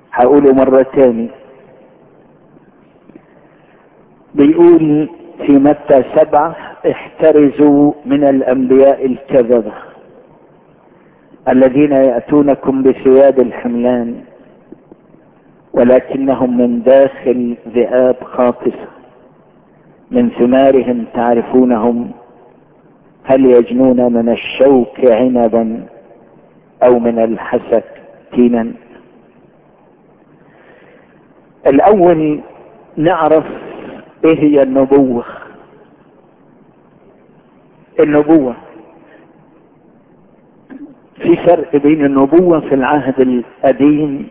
هقوله مرة تاني بيقول في متى سبعة احترزوا من الانبياء الكذبة الذين يأتونكم بثياب الحملان ولكنهم من داخل ذئاب خاطفة من ثمارهم تعرفونهم هل يجنون من الشوك عنبا او من الحسك تينا الاول نعرف ايه هي النبوة النبوة في فرق بين النبوة في العهد القديم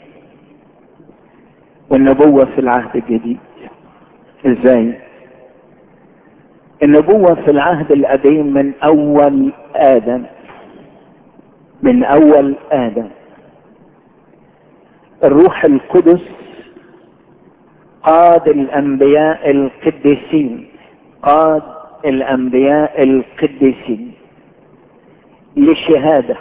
والنبوة في العهد الجديد ازاي النبوة في العهد القديم من اول ادم من اول ادم الروح القدس قاد الانبياء القديسين قاد الانبياء القديسين لشهاده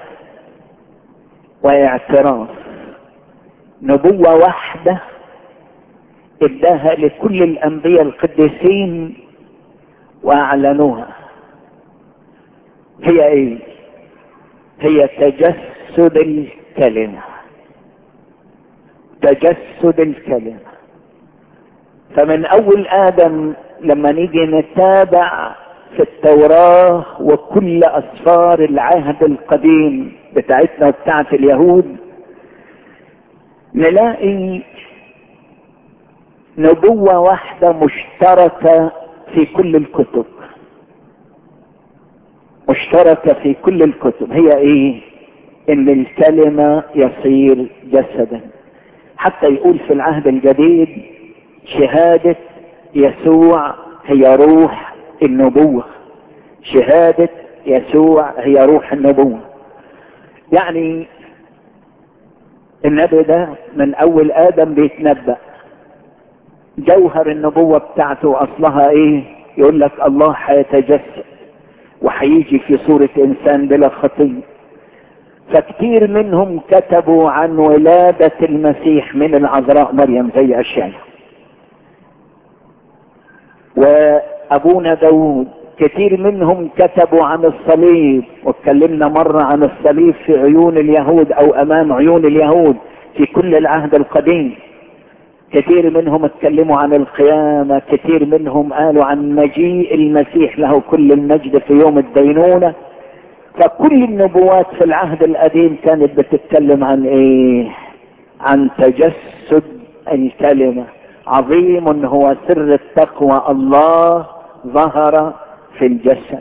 واعتراف نبوه واحده اداها لكل الانبياء القديسين واعلنوها هي ايه هي تجسد الكلمه تجسد الكلمه فمن اول ادم لما نيجي نتابع في التوراة وكل اسفار العهد القديم بتاعتنا وبتاعت اليهود نلاقي نبوة واحدة مشتركة في كل الكتب مشتركة في كل الكتب هي ايه ان الكلمة يصير جسدا حتى يقول في العهد الجديد شهادة يسوع هي روح النبوة شهادة يسوع هي روح النبوة يعني النبي ده من اول ادم بيتنبأ جوهر النبوة بتاعته اصلها ايه يقول لك الله هيتجسد وهيجي في صورة انسان بلا خطية فكتير منهم كتبوا عن ولادة المسيح من العذراء مريم زي اشعياء وابونا داود كثير منهم كتبوا عن الصليب واتكلمنا مرة عن الصليب في عيون اليهود او امام عيون اليهود في كل العهد القديم كثير منهم اتكلموا عن القيامة كثير منهم قالوا عن مجيء المسيح له كل المجد في يوم الدينونة فكل النبوات في العهد القديم كانت بتتكلم عن ايه عن تجسد الكلمة عظيم هو سر التقوى الله ظهر في الجسد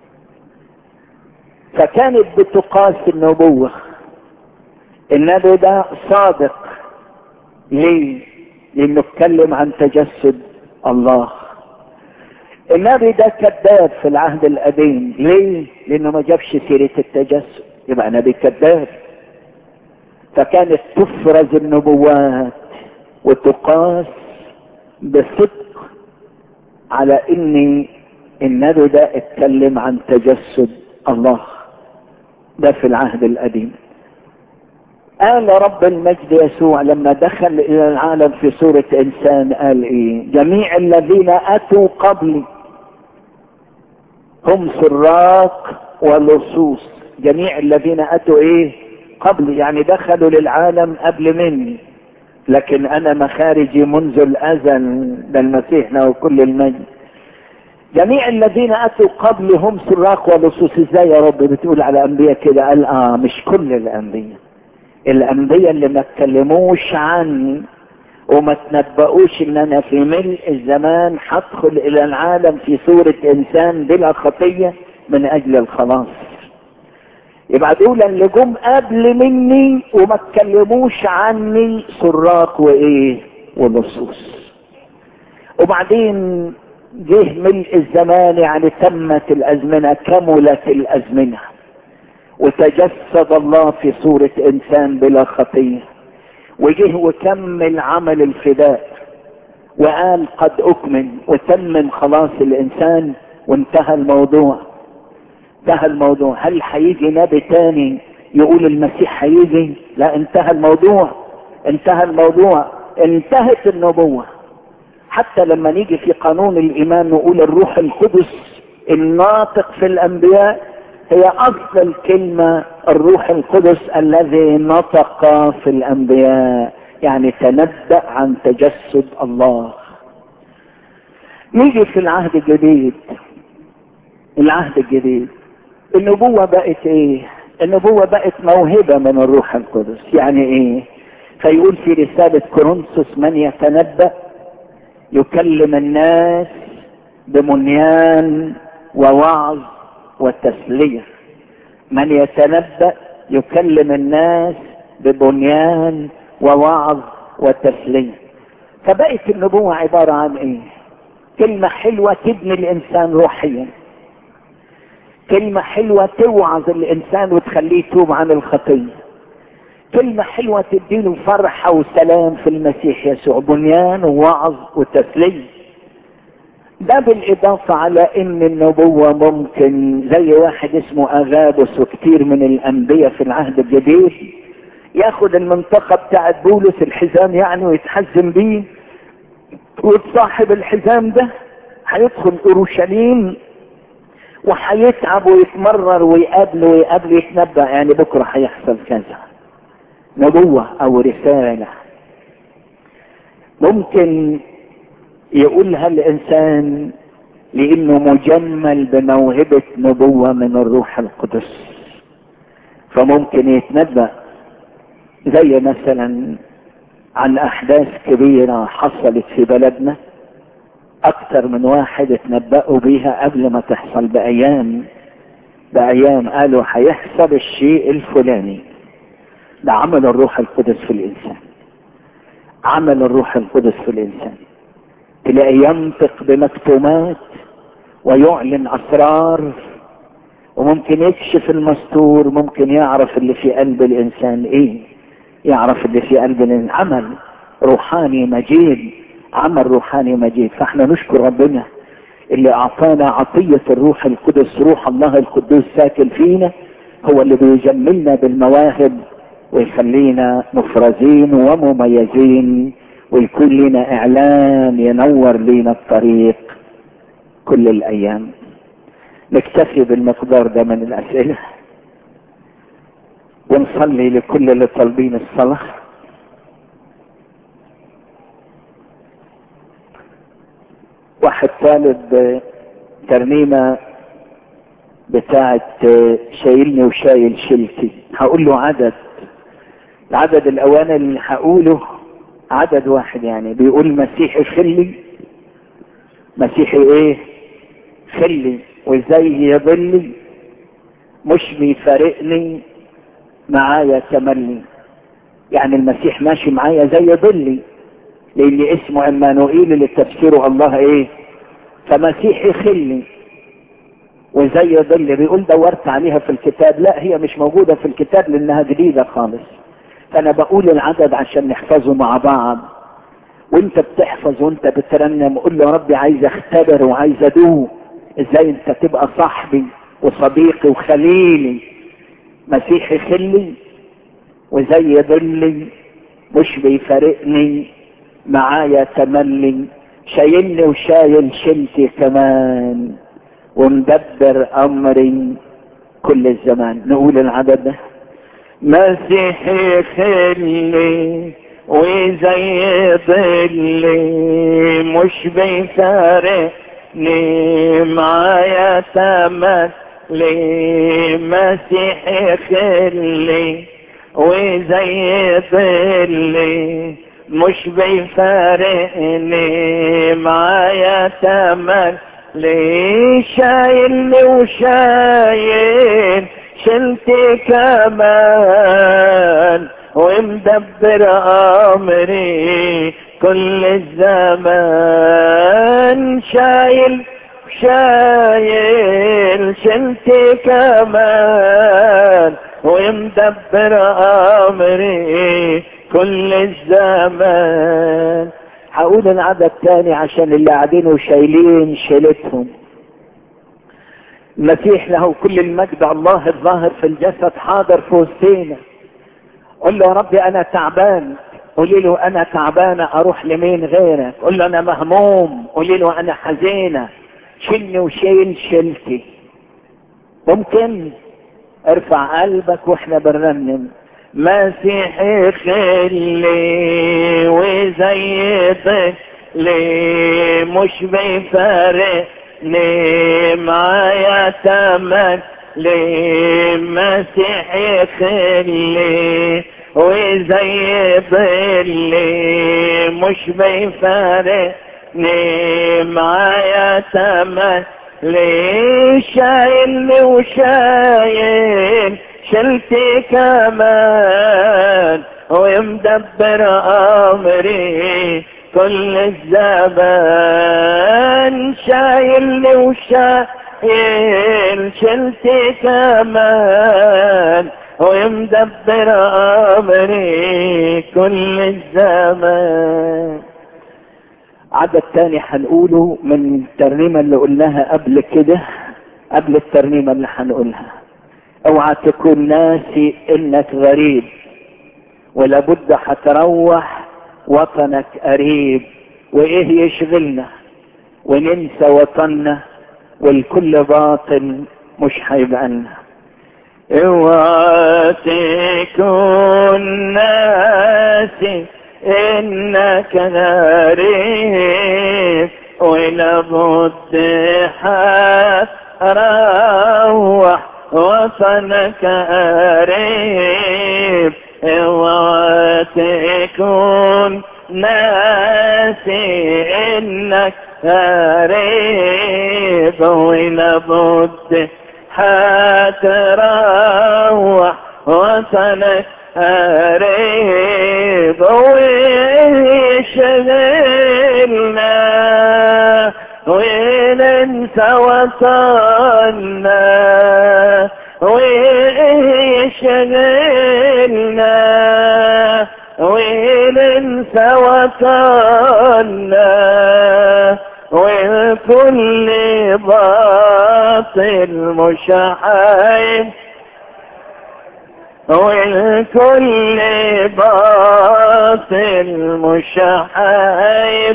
فكانت بتقاس النبوة النبي ده صادق ليه لانه اتكلم عن تجسد الله النبي ده كذاب في العهد القديم ليه لانه ما جابش سيرة التجسد يبقى نبي كذاب فكانت تفرز النبوات وتقاس بصدق على ان النبي ده اتكلم عن تجسد الله ده في العهد القديم قال رب المجد يسوع لما دخل الى العالم في صورة انسان قال ايه جميع الذين اتوا قبلي هم سراق ولصوص جميع الذين اتوا ايه قبلي يعني دخلوا للعالم قبل مني لكن انا مخارجي منذ الازل ده المسيح له كل المجد جميع الذين اتوا قبل هم سراق ولصوص ازاي يا رب بتقول على انبياء كده قال اه مش كل الانبياء الانبياء اللي ما اتكلموش عني وما تنبؤوش ان انا في ملء الزمان هدخل الى العالم في صورة انسان بلا خطية من اجل الخلاص يبقى دول اللي جم قبل مني وما اتكلموش عني سراق وايه ولصوص وبعدين جه ملء الزمان يعني تمت الازمنة كملت الازمنة وتجسد الله في صورة انسان بلا خطية وجه وكمل عمل الفداء وقال قد اكمل وتمم خلاص الانسان وانتهى الموضوع انتهى الموضوع هل هيجي نبي تاني يقول المسيح هيجي لا انتهى الموضوع انتهى الموضوع انتهت النبوة حتى لما نيجي في قانون الايمان نقول الروح القدس الناطق في الانبياء هي اصل الكلمة الروح القدس الذي نطق في الانبياء يعني تنبأ عن تجسد الله نيجي في العهد الجديد العهد الجديد النبوة بقت ايه النبوة بقت موهبة من الروح القدس يعني ايه فيقول في رسالة كورنثوس من يتنبأ يكلم الناس بمنيان ووعظ وتسلية من يتنبأ يكلم الناس ببنيان ووعظ وتسلية فبقت النبوة عبارة عن ايه كلمة حلوة تبني الانسان روحيا كلمة حلوة توعظ الانسان وتخليه يتوب عن الخطية كلمة حلوة تديله فرحة وسلام في المسيح يسوع بنيان ووعظ وتسليم ده بالاضافة على ان النبوة ممكن زي واحد اسمه اغابس وكتير من الانبياء في العهد الجديد ياخد المنطقة بتاعت بولس الحزام يعني ويتحزم بيه وتصاحب الحزام ده هيدخل اورشليم وهيتعب ويتمرر ويقابل ويقابل يتنبأ يعني بكرة هيحصل كذا نبوة او رسالة ممكن يقولها الانسان لانه مجمل بموهبة نبوة من الروح القدس فممكن يتنبأ زي مثلا عن احداث كبيرة حصلت في بلدنا اكتر من واحد اتنبأوا بيها قبل ما تحصل بايام بايام قالوا هيحصل الشيء الفلاني ده عمل الروح القدس في الانسان عمل الروح القدس في الانسان تلاقي ينطق بمكتومات ويعلن اسرار وممكن يكشف المستور ممكن يعرف اللي في قلب الانسان ايه يعرف اللي في قلب الانسان عمل روحاني مجيد عمل روحاني مجيد فاحنا نشكر ربنا اللي اعطانا عطية الروح القدس روح الله القدوس ساكن فينا هو اللي بيجملنا بالمواهب ويخلينا مفرزين ومميزين ويكون لنا اعلان ينور لنا الطريق كل الايام نكتفي بالمقدار ده من الاسئله ونصلي لكل اللي طالبين الصلاه واحد طالب ترنيمه بتاعت شايلني وشايل شيلتي هقول له عدد العدد الاواني اللي هقوله عدد واحد يعني بيقول مسيحي خلي مسيحي ايه خلي وزي يضلي مش بيفارقني معايا تملي يعني المسيح ماشي معايا زي ظلي لان اسمه عمانوئيل اللي تفسيره الله ايه فمسيحي خلي وزي ظل بيقول دورت عليها في الكتاب لا هي مش موجودة في الكتاب لانها جديدة خالص فانا بقول العدد عشان نحفظه مع بعض وانت بتحفظ وانت بترنم قول له يا ربي عايز اختبر وعايز ادوق ازاي انت تبقى صاحبي وصديقي وخليلي مسيحي خلي وزي ظلي مش بيفارقني معايا تملي شايلني وشايل شلتي كمان ومدبر امري كل الزمان نقول العدد ده مسيحي خلي وزي ظلي مش بيفارقني معايا تملي مسيحي خلي وزي ظلي مش بيفارقني معايا تملي ليه شايلني وشايل شلتي كمان ومدبر امري كل الزمان شايل شايل شلتي كمان ومدبر امري كل الزمان هقول العدد تاني عشان اللي قاعدين وشايلين شيلتهم المسيح له كل المجد الله الظاهر في الجسد حاضر في وسطينا قل له يا ربي انا تعبان قولي له انا تعبانة اروح لمين غيرك قول له انا مهموم قولي له انا حزينة شلني وشيل شلتي ممكن ارفع قلبك واحنا بنرنم مسيحي خلي وزيدك ليه مش بيفارقني معايا تمن ليه مسيحي خلي وزي ظلي مش بيفارقني معايا تمن ليه شايلني وشايل شلتي كمان ومدبر امري كل الزمان شايلني وشايل شلتي كمان ومدبر امري كل الزمان عدد تاني هنقوله من الترنيمة اللي قلناها قبل كده قبل الترنيمة اللي هنقولها اوعى تكون ناسي انك غريب ولابد هتروح وطنك قريب وايه يشغلنا وننسى وطننا والكل باطل مش هيبقى اوعى تكون ناسي انك غريب ولابد هتروح وطنك قريب اوعى تكون ناسي انك قريب ولابد هتروح وطنك قريب ويشغلنا وننسى وطننا ويشغلنا وننسى وطننا والكل باطل مش عيب والكل باطل مش عيب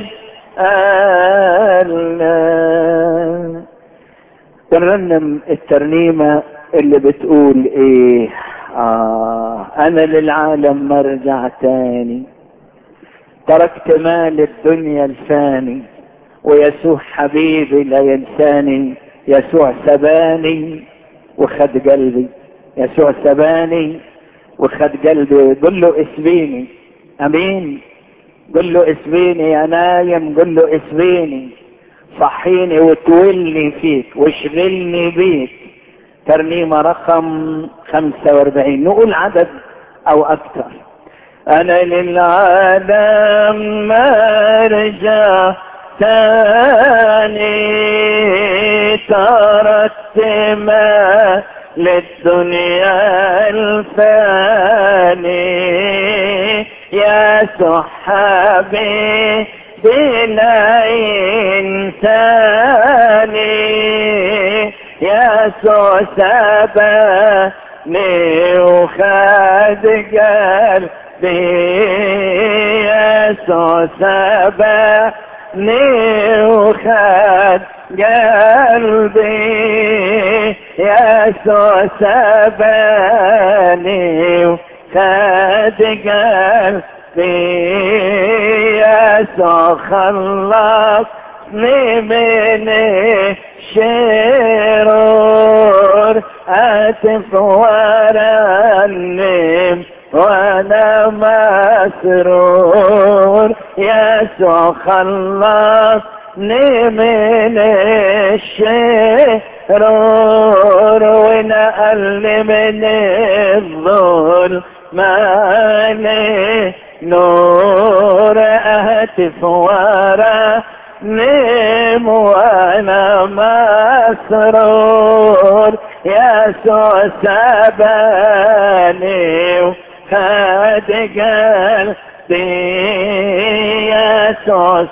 ترنم الترنيمة اللي بتقول ايه آه انا للعالم مرجع تاني تركت مال الدنيا الفاني ويسوع حبيبي لا ينساني يسوع سباني وخد قلبي يسوع سباني وخد قلبي قل له اسبيني امين قل له اسبيني يا نايم قل له اسبيني صحيني وتولني فيك واشغلني بيك ترنيمة رقم 45 نقول عدد او اكثر انا للعالم مرجع تاني تركت ما للدنيا الفاني يا صحابي بلا إنساني يا سوسبني وخد قلبي يا سوسبني وخد قلبي يا سوسبني وخد قلبي يا خلصني من الشرور أتف ورنم وانا مسرور يسوع خلصني من الشرور ونقل من الظلم مالي نور اهتف ورا نم وانا مسرور يسوع سباني وخد قلبي يسوع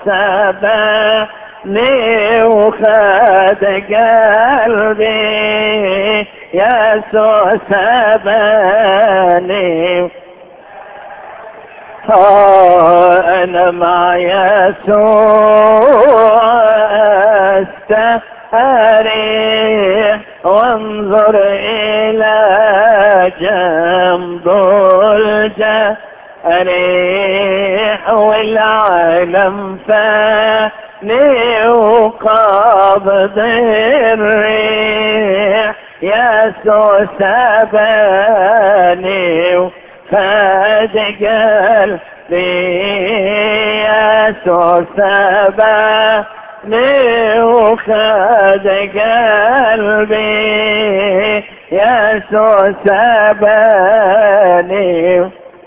سباني وخد قلبي يسوع سباني آه انا مع يسوع استريح وانظر الى جنب الجريح والعالم فاني وقابض الريح يسوع سباني فاد قلبي يسوع سباني وخد قلبي يسوع سباني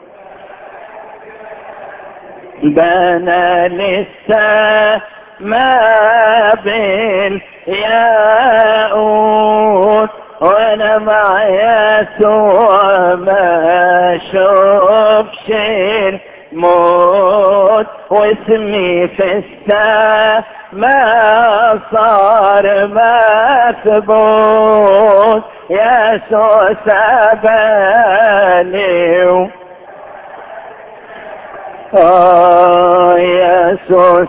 بنى لسه ما بين ياقوت وانا مع يسوع ما شوفش الموت واسمي في السماء صار مثبوت يسوع سباني آه يسوع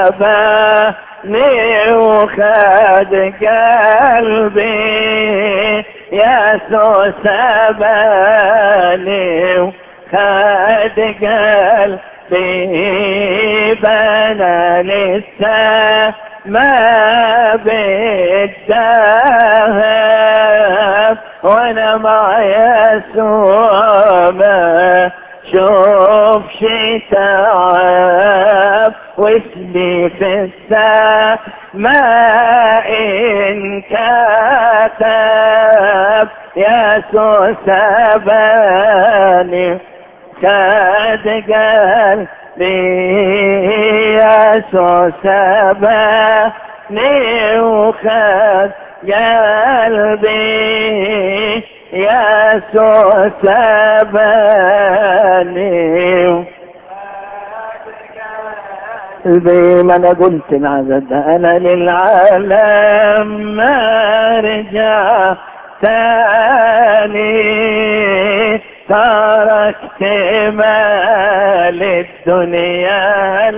سباني وخد قلبي يسوع سباني وخد قلبي بنى لسه ما بالذهب وانا مع يسوع ما شوفش تعب واسمي في السماء ان كتب يسوع سباني خد قلبي يسوع سباني وخد قلبي يسوع سباني زي ما انا قلت العدد انا للعالم ما رجع تاني تركت مال الدنيا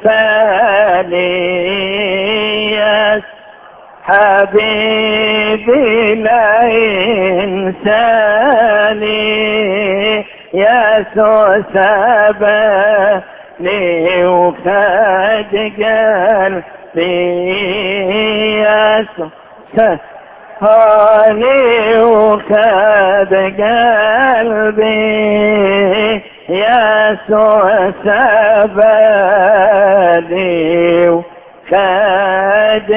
الفانية حبيبي لا إنساني يسوع سباني وخد قلبي يسوع سباني وخد قلبي يسوع سباني وخد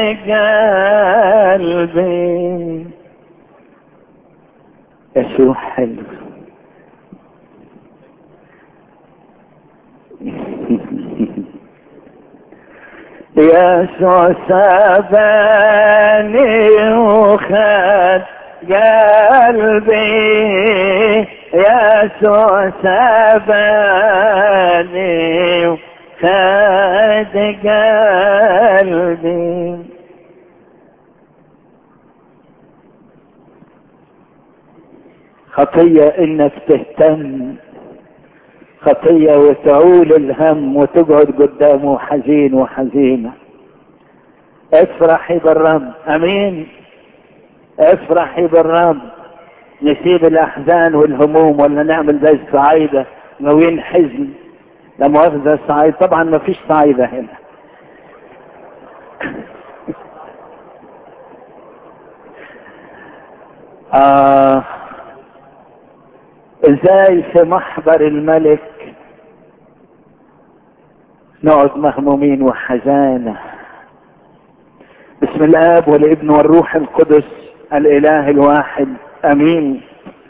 قلبي يسوع حلو يسوع سباني وخد قلبي يسوع سباني وخد قلبي خطية انك تهتم خطية وتعول الهم وتقعد قدامه حزين وحزينة افرحي بالرب امين افرحي بالرب نسيب الاحزان والهموم ولا نعمل زي الصعايدة ناويين حزن لا مؤاخذة الصعايدة طبعا ما فيش صعايدة هنا آه ازاي في محضر الملك نقعد مهمومين وحزانة بسم الاب والابن والروح القدس الاله الواحد امين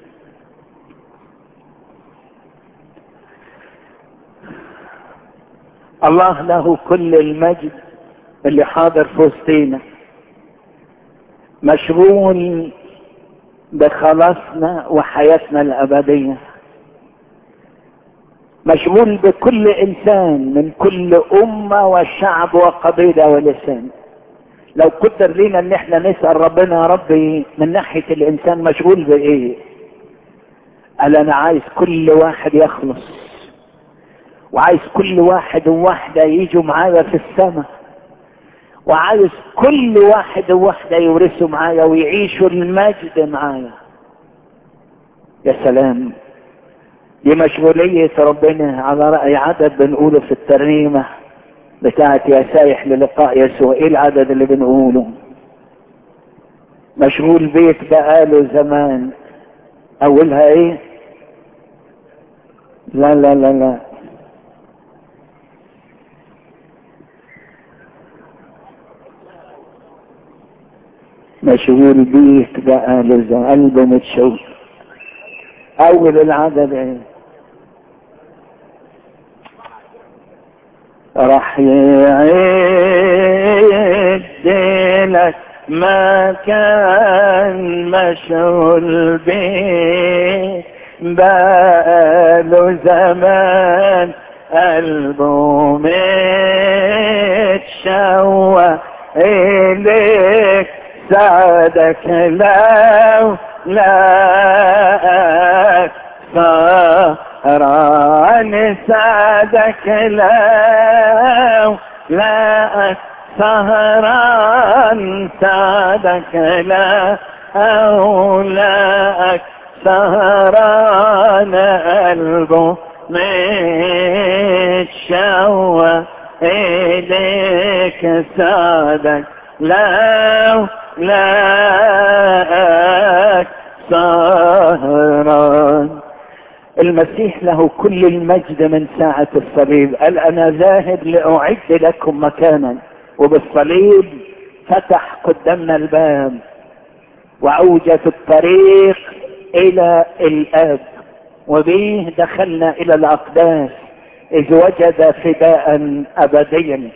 الله له كل المجد اللي حاضر في وسطينا مشغول بخلاصنا وحياتنا الأبدية مشغول بكل إنسان من كل أمة وشعب وقبيلة ولسان لو قدر لينا ان احنا نسأل ربنا يا ربي من ناحية الإنسان مشغول بإيه قال أنا عايز كل واحد يخلص وعايز كل واحد وواحدة يجوا معايا في السماء وعايز كل واحد وواحدة يورثوا معايا ويعيشوا المجد معايا يا سلام دي مشغولية ربنا على رأي عدد بنقوله في الترنيمة بتاعت يا سايح للقاء يسوع ايه العدد اللي بنقوله مشغول بيك بقاله زمان اولها ايه لا لا لا لا مشغول بيك بقاله زمان قلبه متشوق اول العدد ايه راح يعد لك ما كان مشغول به بقاله زمان قلبه متشوق إليك سعدك لو لا سهران سعدك لو لا سهران سعدك لا أولاك سهران قلبه متشوق إليك سعدك لو لا سهران المسيح له كل المجد من ساعة الصليب قال أنا ذاهب لأعد لكم مكانا وبالصليب فتح قدامنا الباب وأوجد الطريق إلى الآب وبه دخلنا إلى الأقداس إذ وجد فداء أبديا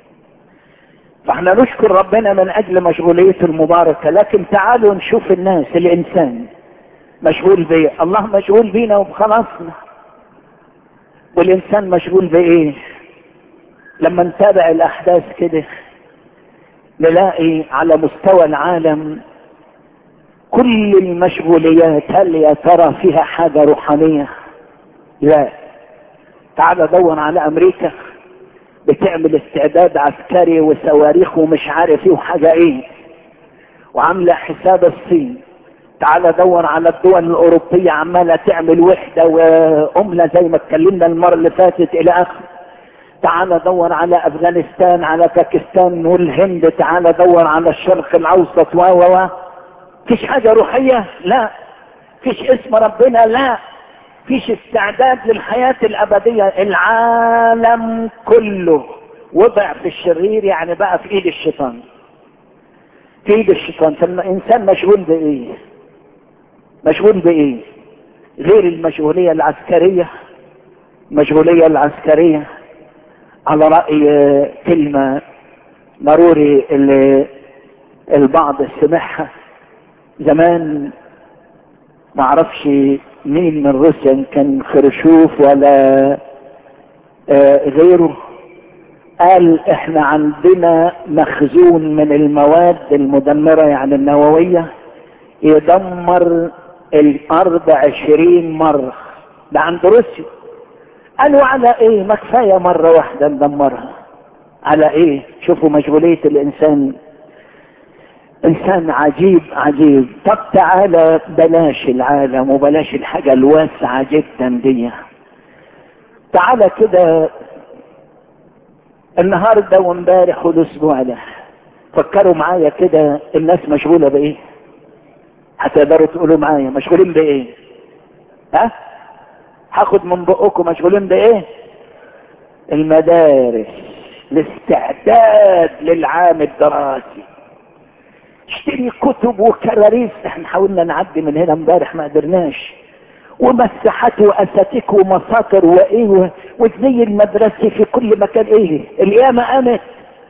فاحنا نشكر ربنا من أجل مشغوليته المباركة لكن تعالوا نشوف الناس الإنسان مشغول بيه الله مشغول بينا وبخلاصنا والإنسان مشغول بإيه لما نتابع الأحداث كده نلاقي على مستوى العالم كل المشغوليات هل يا ترى فيها حاجة روحانية لا تعال دور على أمريكا بتعمل استعداد عسكري وصواريخ ومش عارف ايه وحاجة ايه وعاملة حساب الصين تعال دور على الدول الأوروبية عمالة تعمل وحدة وأملة زي ما اتكلمنا المرة اللي فاتت إلى آخره تعال دور على أفغانستان على باكستان والهند تعال دور على الشرق الأوسط و و فيش حاجة روحية لا فيش اسم ربنا لا فيش استعداد للحياة الأبدية العالم كله وضع في الشرير يعني بقى في ايد الشيطان في ايد الشيطان فالإنسان مشغول بإيه مشغول بإيه غير المشغولية العسكرية المشغولية العسكرية على رأي كلمة ضروري اللي البعض سمعها زمان ما اعرفش مين من روسيا كان خرشوف ولا آه غيره قال احنا عندنا مخزون من المواد المدمرة يعني النووية يدمر الارض عشرين مرة ده عند روسيا قالوا على ايه ما كفاية مرة واحدة ندمرها على ايه شوفوا مشغولية الانسان انسان عجيب عجيب طب تعالى بلاش العالم وبلاش الحاجة الواسعة جدا دي تعالى كده النهاردة وامبارح والاسبوع ده فكروا معايا كده الناس مشغولة بايه هتقدروا تقولوا معايا مشغولين بايه ها هاخد من بقكم مشغولين بايه المدارس الاستعداد للعام الدراسي اشتري كتب وكراريس احنا حاولنا نعدي من هنا امبارح ما قدرناش ومساحات واساتيك ومساطر وايه وزي المدرسة في كل مكان ايه القيامة قامت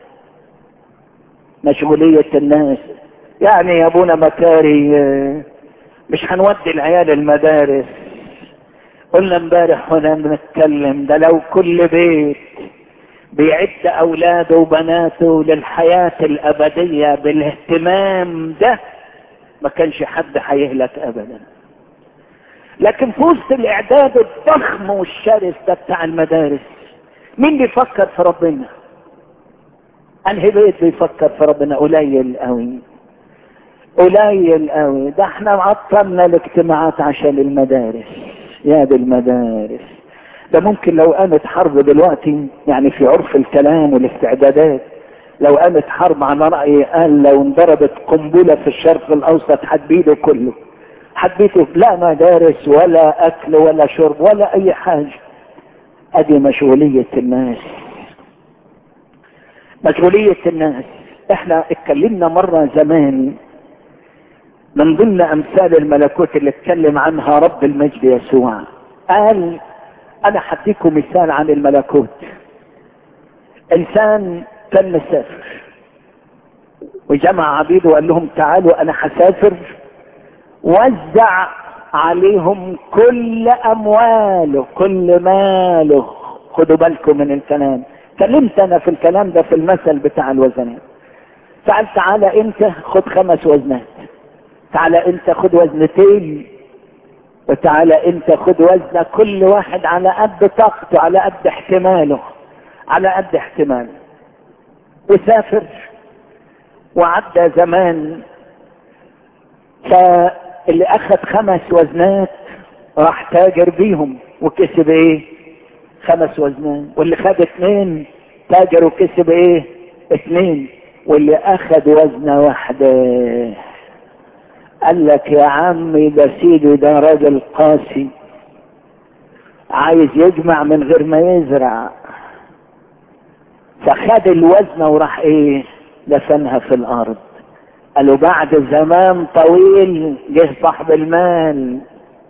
مشغولية الناس يعني يا ابونا مكاري مش هنودي العيال المدارس قلنا امبارح وانا بنتكلم ده لو كل بيت بيعد اولاده وبناته للحياة الابدية بالاهتمام ده ما كانش حد هيهلك ابدا لكن في وسط الاعداد الضخم والشرس ده بتاع المدارس مين بيفكر في ربنا انهي بيت بيفكر في ربنا قليل قوي قليل قوي ده احنا عطلنا الاجتماعات عشان المدارس يا دي المدارس ده ممكن لو قامت حرب دلوقتي يعني في عرف الكلام والاستعدادات لو قامت حرب على رأيي قال لو انضربت قنبلة في الشرق الأوسط حدبيده كله حدبيته لا مدارس ولا أكل ولا شرب ولا أي حاجة أدي مشغولية الناس مشغولية الناس احنا اتكلمنا مرة زمان من ضمن امثال الملكوت اللي اتكلم عنها رب المجد يسوع قال انا حديكم مثال عن الملكوت انسان كان مسافر وجمع عبيده وقال لهم تعالوا انا هسافر وزع عليهم كل امواله كل ماله خدوا بالكم من الكلام كلمت انا في الكلام ده في المثل بتاع الوزنات فقال تعالى انت خد خمس وزنات تعالى انت خد وزنتين وتعالى انت خد وزنة كل واحد على قد طاقته على قد احتماله على قد احتماله وسافر وعدى زمان فاللي اخذ خمس وزنات راح تاجر بيهم وكسب ايه خمس وزنات واللي خد اثنين تاجر وكسب ايه اثنين واللي اخذ وزنة واحدة قال لك يا عمي ده سيدي ده راجل قاسي عايز يجمع من غير ما يزرع فخد الوزنة وراح ايه دفنها في الارض قالوا بعد زمان طويل جه صاحب المال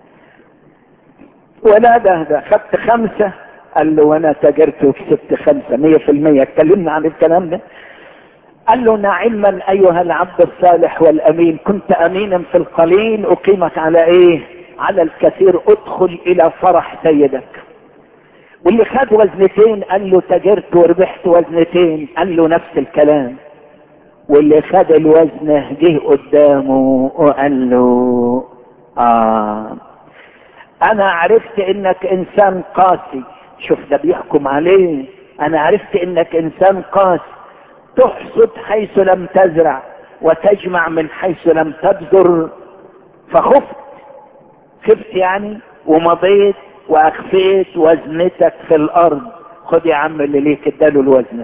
ولا ده ده خدت خمسة قال له وانا تاجرت وكسبت خمسة مية في المية اتكلمنا عن الكلام ده قال له نعما ايها العبد الصالح والامين كنت امينا في القليل اقيمك على ايه على الكثير ادخل الى فرح سيدك واللي خد وزنتين قال له تاجرت وربحت وزنتين قال له نفس الكلام واللي خد الوزنه جه قدامه وقال له اه انا عرفت انك انسان قاسي شوف ده بيحكم عليه انا عرفت انك انسان قاسي تحصد حيث لم تزرع وتجمع من حيث لم تبذر فخفت خفت يعني ومضيت واخفيت وزنتك في الارض خد يا عم اللي ليك اداله الوزنه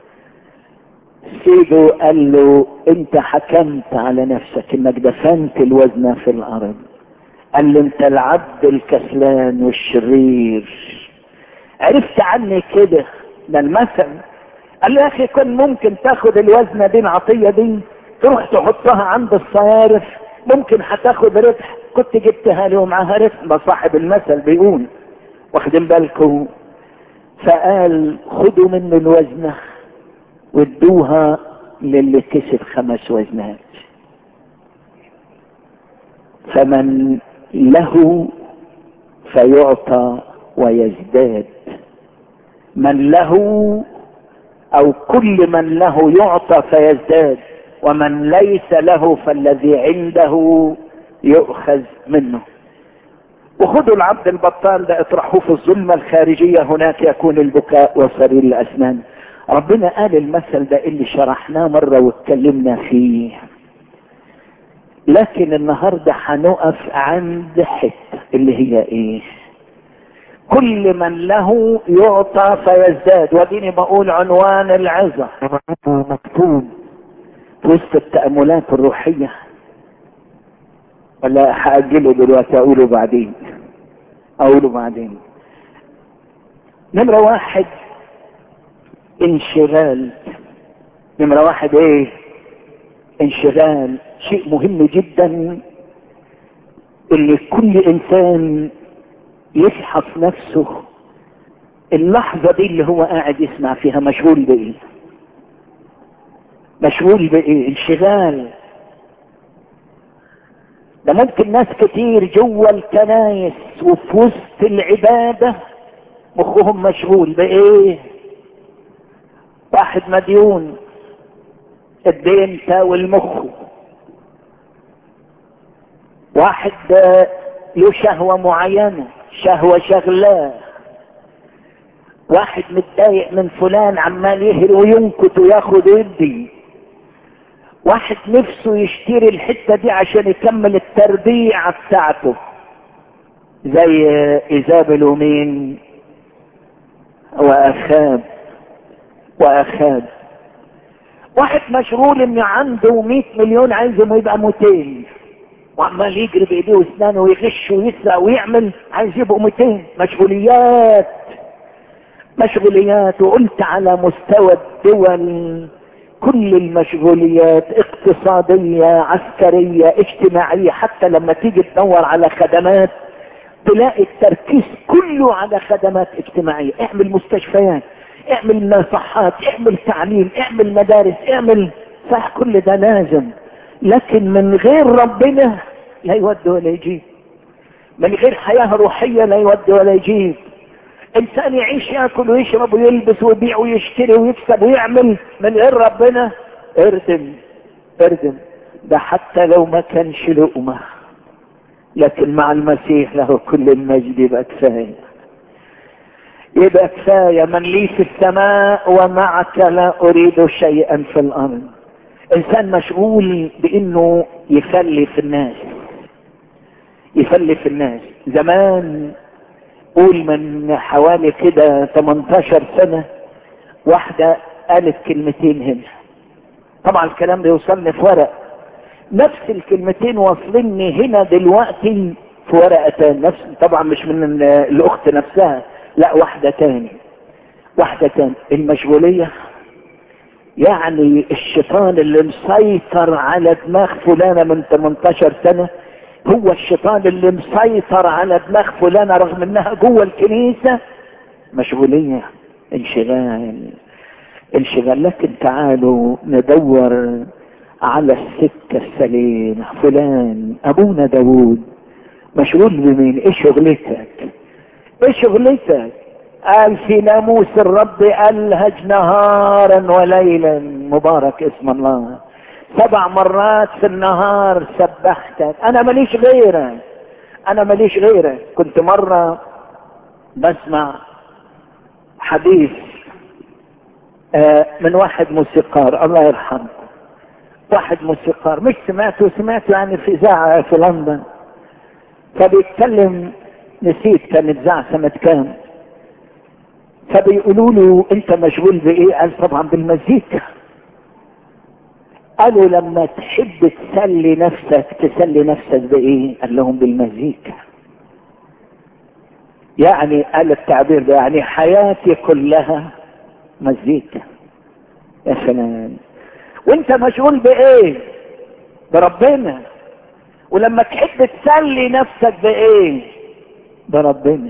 سيده قال له انت حكمت على نفسك انك دفنت الوزنه في الارض قال له انت العبد الكسلان والشرير عرفت عني كده ده المثل قال له يا اخي كان ممكن تاخد الوزنه دي العطيه دي تروح تحطها عند الصيارف ممكن هتاخد ربح كنت جبتها له معاها ربح ده صاحب المثل بيقول واخدين بالكم فقال خدوا منه الوزنه وادوها للي كسب خمس وزنات فمن له فيعطى ويزداد من له او كل من له يعطى فيزداد ومن ليس له فالذي عنده يؤخذ منه وخذوا العبد البطال ده اطرحوه في الظلمة الخارجية هناك يكون البكاء وصرير الأسنان ربنا قال المثل ده اللي شرحناه مرة واتكلمنا فيه لكن النهاردة هنقف عند حتة اللي هي ايه كل من له يعطى فيزداد وديني بقول عنوان العظة مكتوب وسط التأملات الروحية ولا هأجله دلوقتي أقوله بعدين أقوله بعدين نمرة واحد انشغال نمرة واحد ايه انشغال شيء مهم جدا اللي كل انسان يفحص نفسه اللحظة دي اللي هو قاعد يسمع فيها مشغول بايه مشغول بايه انشغال ده ممكن ناس كتير جوه الكنايس وفي وسط العبادة مخهم مشغول بايه واحد مديون الدين تاوي المخ واحد له شهوة معينة شهوة شغلاه واحد متضايق من فلان عمال يهري وينكت وياخد ويدي واحد نفسه يشتري الحتة دي عشان يكمل التربيعة بتاعته زي ايزابل ومين واخاب واخاب واحد مشغول ان عنده 100 مليون عايز انه يبقى 200 وعمال يجري بايديه واسنانه ويغش ويسرق ويعمل عايز يبقوا 200 مشغوليات مشغوليات وقلت على مستوى الدول كل المشغوليات اقتصادية عسكرية اجتماعية حتى لما تيجي تدور على خدمات تلاقي التركيز كله على خدمات اجتماعية اعمل مستشفيات اعمل مصحات اعمل تعليم اعمل مدارس اعمل صح كل ده لازم لكن من غير ربنا لا يودي ولا يجيب من غير حياة روحية لا يودي ولا يجيب انسان يعيش ياكل ويشرب ويلبس ويبيع ويشتري ويكسب ويعمل من غير ربنا اردم اردم ده حتى لو ما كانش لقمة لكن مع المسيح له كل المجد يبقى كفاية يبقى كفاية من لي في السماء ومعك لا اريد شيئا في الارض انسان مشغول بانه يفلي في الناس يفلي في الناس زمان قول من حوالي كده 18 سنة واحدة قالت كلمتين هنا طبعا الكلام بيوصلني في ورق نفس الكلمتين واصلني هنا دلوقتي في ورقة تاني نفس طبعا مش من الاخت نفسها لا واحدة تاني واحدة تاني المشغولية يعني الشيطان اللي مسيطر على دماغ فلانة من 18 سنة هو الشيطان اللي مسيطر على دماغ فلانة رغم انها جوه الكنيسة مشغولية انشغال انشغال لكن تعالوا ندور على السكة السليمة فلان ابونا داوود مشغول بمين ايه شغلتك ايه شغلتك قال في ناموس الرب الهج نهارا وليلا مبارك اسم الله سبع مرات في النهار سبحتك انا ماليش غيرك انا ماليش غيرك كنت مرة بسمع حديث من واحد موسيقار الله يرحمه واحد موسيقار مش سمعته سمعته يعني في اذاعة في لندن فبيتكلم نسيت كان اذاعة سنة كام فبيقولوا له انت مشغول بايه قال طبعا بالمزيكا قالوا لما تحب تسلي نفسك تسلي نفسك بايه قال لهم بالمزيكا يعني قال التعبير ده يعني حياتي كلها مزيكا يا سلام وانت مشغول بايه بربنا ولما تحب تسلي نفسك بايه بربنا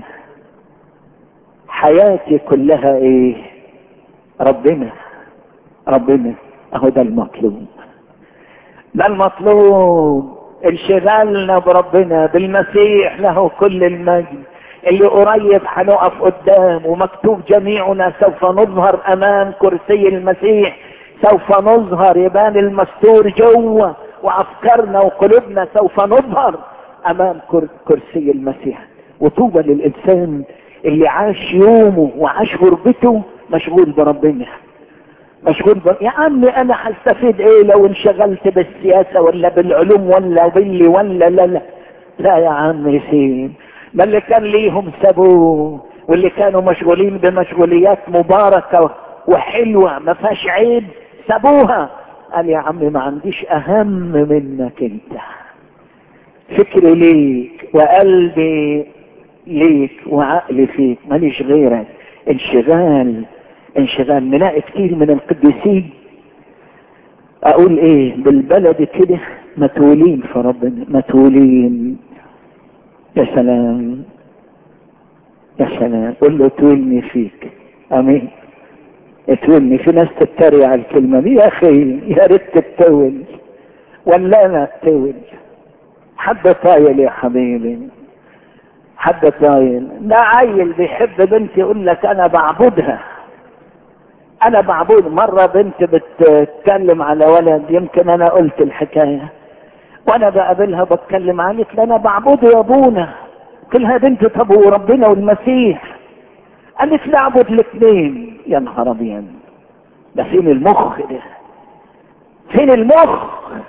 حياتي كلها ايه ربنا ربنا اهو ده المطلوب ده المطلوب انشغالنا بربنا بالمسيح له كل المجد اللي قريب هنقف قدام ومكتوب جميعنا سوف نظهر امام كرسي المسيح سوف نظهر يبان المستور جوه وافكارنا وقلوبنا سوف نظهر امام كرسي المسيح وطوبى للانسان اللي عاش يومه وعاش غربته مشغول بربنا مشغول ب... يا عمي انا هستفيد ايه لو انشغلت بالسياسة ولا بالعلوم ولا باللي ولا لا لا لا يا عمي سين ما اللي كان ليهم سابوه واللي كانوا مشغولين بمشغوليات مباركة وحلوة ما فيهاش عيب سابوها قال يا عمي ما عنديش اهم منك انت فكري ليك وقلبي ليك وعقلي فيك ماليش غيرك انشغال انشغال نلاقي كتير من القديسين اقول ايه بالبلد كده متولين في ربنا متولين يا سلام يا سلام قول له تولني فيك امين اتولني في ناس تتريق على الكلمه دي يا اخي يا ريت تتول ولا انا اتول حد طايل يا حبيبي حد طايل ده عيل بيحب بنت يقول لك انا بعبدها انا بعبد مرة بنت بتتكلم على ولد يمكن انا قلت الحكاية وانا بقابلها بتكلم عنك انا بعبده يا ابونا قلت لها بنت طب وربنا والمسيح قالت لا اعبد الاثنين يا نهار ابيض ده فين المخ ده فين المخ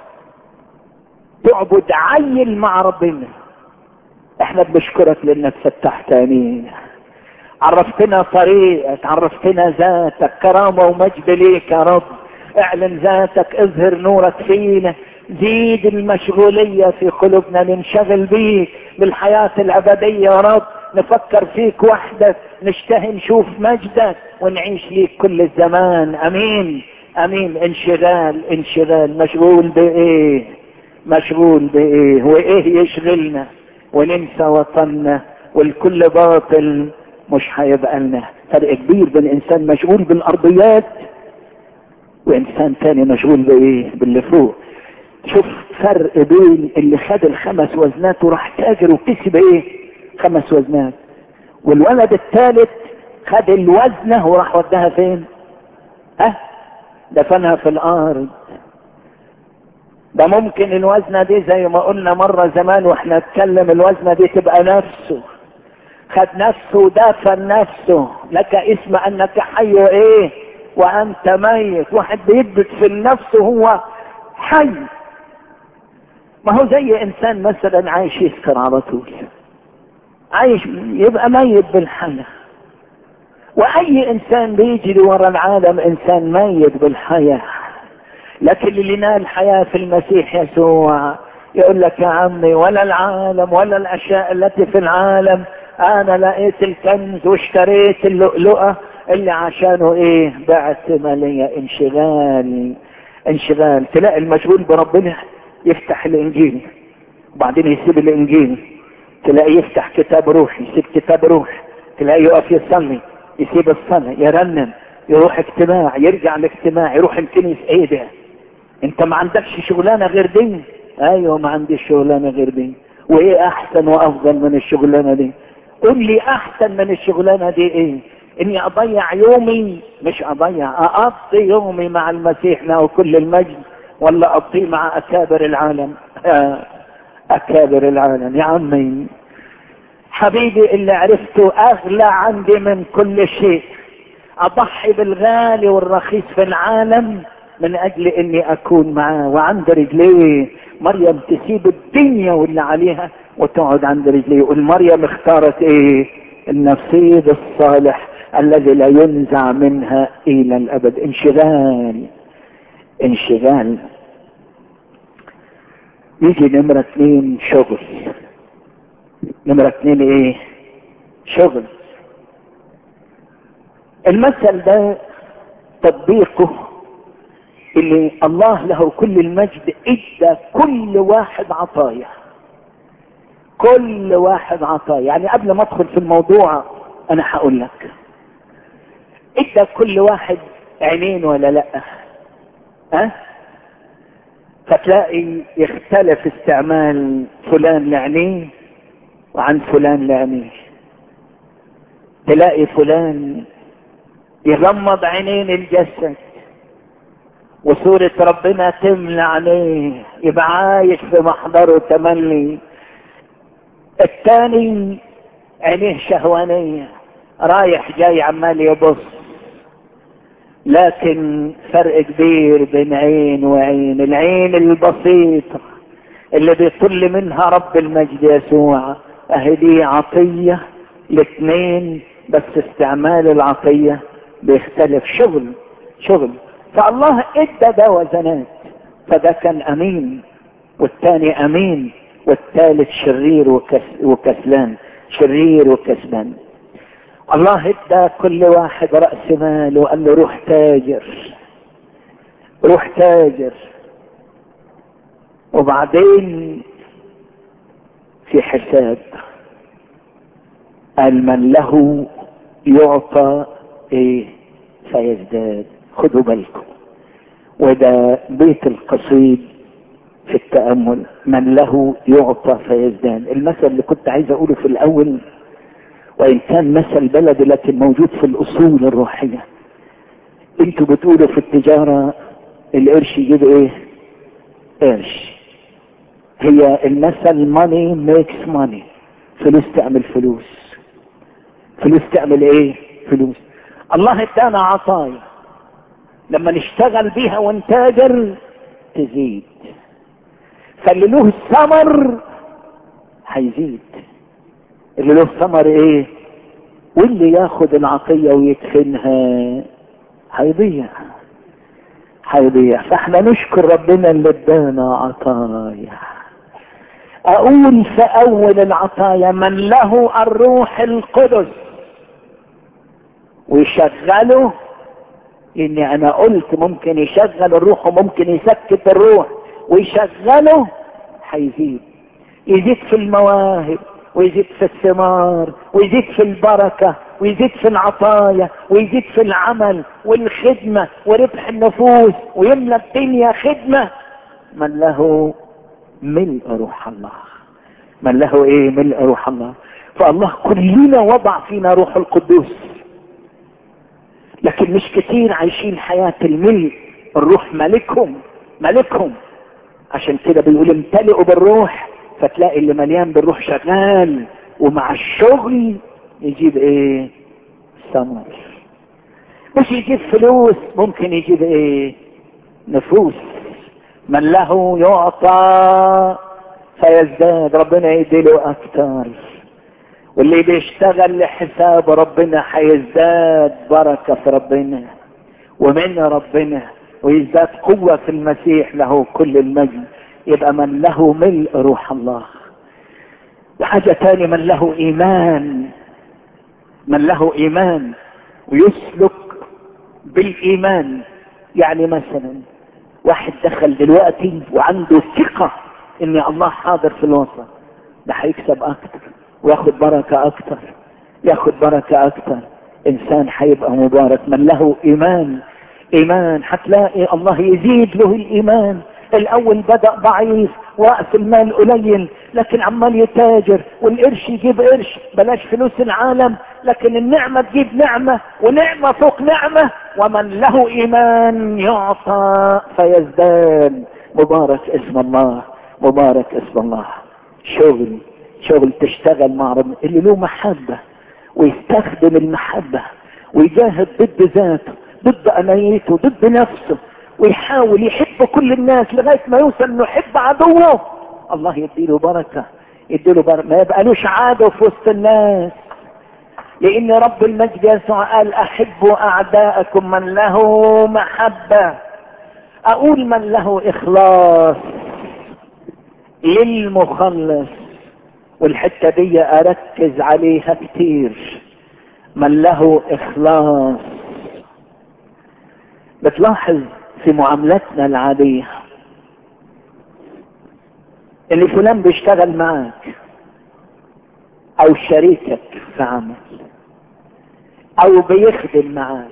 تعبد عيل مع ربنا احنا بنشكرك لانك فتحت عينينا عرفتنا طريقك عرفتنا ذاتك كرامة ومجد ليك يا رب اعلن ذاتك اظهر نورك فينا زيد المشغولية في قلوبنا ننشغل بيك بالحياة الأبدية يا رب نفكر فيك وحدك نشتهي نشوف مجدك ونعيش ليك كل الزمان امين امين انشغال انشغال مشغول بايه مشغول بايه وايه يشغلنا وننسى وطننا والكل باطل مش هيبقى لنا فرق كبير بين انسان مشغول بالارضيات وانسان تاني مشغول بايه باللي فوق شوف فرق بين اللي خد الخمس وزنات وراح تاجر وكسب ايه خمس وزنات والولد الثالث خد الوزنة وراح وداها فين ها دفنها في الارض ده ممكن الوزنة دي زي ما قلنا مرة زمان واحنا نتكلم الوزنة دي تبقى نفسه خد نفسه ودفن نفسه لك اسم انك حي وايه وانت ميت واحد بيثبت في النفس وهو حي ما هو زي انسان مثلا عايش يسكر على طول عايش يبقى ميت بالحياة واي انسان بيجري ورا العالم انسان ميت بالحياة لكن اللي نال حياة في المسيح يسوع يقول لك يا عمي ولا العالم ولا الاشياء التي في العالم انا لقيت الكنز واشتريت اللؤلؤة اللي عشانه ايه بعت مالية انشغال انشغال تلاقي المشغول بربنا يفتح الانجيل وبعدين يسيب الانجيل تلاقيه يفتح كتاب روحي يسيب كتاب روح تلاقيه يقف يصلي يسيب الصلاة يرنم يروح اجتماع يرجع الاجتماع يروح الكنيسة ايه ده انت ما عندكش شغلانة غير دي ايوه ما عنديش شغلانة غير دي وايه احسن وافضل من الشغلانة دي قول لي احسن من الشغلانة دي ايه اني اضيع يومي مش اضيع اقضي يومي مع المسيح له كل المجد ولا اقضيه مع اكابر العالم اكابر العالم يا عمي حبيبي اللي عرفته اغلى عندي من كل شيء اضحي بالغالي والرخيص في العالم من اجل اني اكون معاه وعند رجليه مريم تسيب الدنيا واللي عليها وتقعد عند رجليه والمريم اختارت ايه النصيب الصالح الذي لا ينزع منها الى الابد انشغال انشغال يجي نمرة اتنين شغل نمرة اتنين ايه شغل المثل ده تطبيقه اللي الله له كل المجد ادى كل واحد عطايا كل واحد عطايا يعني قبل ما ادخل في الموضوع انا هقول لك ادى كل واحد عينين ولا لا ها فتلاقي يختلف استعمال فلان لعينيه وعن فلان لعينيه تلاقي فلان يغمض عينين الجسد وصورة ربنا تملى عليه يبقى عايش في محضره تملي الثاني عينيه شهوانية رايح جاي عمال يبص لكن فرق كبير بين عين وعين العين البسيطة اللي بيطل منها رب المجد يسوع اهي دي عطية الاثنين بس استعمال العطية بيختلف شغل شغل فالله ادى ده وزنات فده كان امين والثاني امين والثالث شرير وكس وكسلان شرير وكسلان الله ادى كل واحد رأس مال وقال له روح تاجر روح تاجر وبعدين في حساب قال من له يعطى ايه فيزداد خدوا بالكم وده بيت القصيد في التأمل من له يعطى فيزداد المثل اللي كنت عايز اقوله في الاول وان كان مثل بلدي لكن موجود في الاصول الروحية انتوا بتقولوا في التجارة القرش يجيب ايه قرش هي المثل ماني ميكس ماني فلوس تعمل فلوس فلوس تعمل ايه فلوس الله ادانا عطايا لما نشتغل بيها ونتاجر تزيد فاللي له ثمر هيزيد اللي له ثمر ايه واللي ياخد العطية ويدفنها هيضيع هيضيع فاحنا نشكر ربنا اللي ادانا عطايا اقول في اول العطايا من له الروح القدس ويشغله لاني انا قلت ممكن يشغل الروح وممكن يسكت الروح ويشغله هيزيد يزيد في المواهب ويزيد في الثمار ويزيد في البركة ويزيد في العطايا ويزيد في العمل والخدمة وربح النفوس ويملى الدنيا خدمة من له ملء روح الله من له ايه ملء روح الله فالله كلنا وضع فينا روح القدوس لكن مش كتير عايشين حياة الملء الروح ملكهم ملكهم عشان كده بيقول امتلئوا بالروح فتلاقي اللي مليان بالروح شغال ومع الشغل يجيب ايه ثمر مش يجيب فلوس ممكن يجيب ايه نفوس من له يعطى فيزداد ربنا يديله اكتر واللي بيشتغل لحساب ربنا هيزداد بركة في ربنا ومن ربنا ويزداد قوة في المسيح له كل المجد يبقى من له ملء روح الله وحاجة تاني من له ايمان من له ايمان ويسلك بالايمان يعني مثلا واحد دخل دلوقتي وعنده ثقة ان الله حاضر في الوسط ده هيكسب اكتر وياخد بركة اكتر ياخد بركة اكتر انسان هيبقى مبارك من له ايمان ايمان هتلاقي الله يزيد له الايمان الاول بدأ ضعيف وقف المال قليل لكن عمال يتاجر والقرش يجيب قرش بلاش فلوس العالم لكن النعمة تجيب نعمة ونعمة فوق نعمة ومن له ايمان يعطى فيزداد مبارك اسم الله مبارك اسم الله شغل شغل تشتغل مع ربنا اللي له محبة ويستخدم المحبة ويجاهد ضد ذاته ضد انانيته ضد نفسه ويحاول يحب كل الناس لغاية ما يوصل انه يحب عدوه الله يديله بركة يديله بركة ما يبقالوش عادة في وسط الناس لان رب المجد يسوع قال احبوا اعداءكم من له محبة اقول من له اخلاص للمخلص والحتة دي اركز عليها كتير من له اخلاص بتلاحظ في معاملتنا العادية ان فلان بيشتغل معاك او شريكك في عمل او بيخدم معاك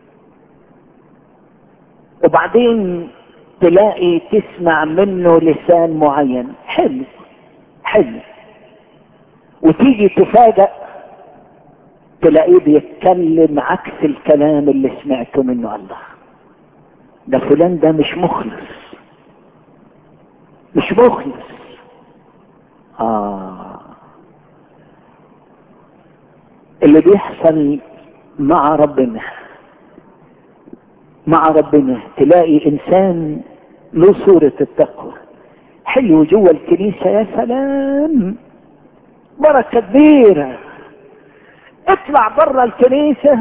وبعدين تلاقي تسمع منه لسان معين حلو حلو وتيجي تفاجأ تلاقيه بيتكلم عكس الكلام اللي سمعته منه الله ده فلان ده مش مخلص مش مخلص آه اللي بيحصل مع ربنا مع ربنا تلاقي انسان له صورة التقوى حلو جوه الكنيسة يا سلام بركة كبيرة اطلع برا الكنيسة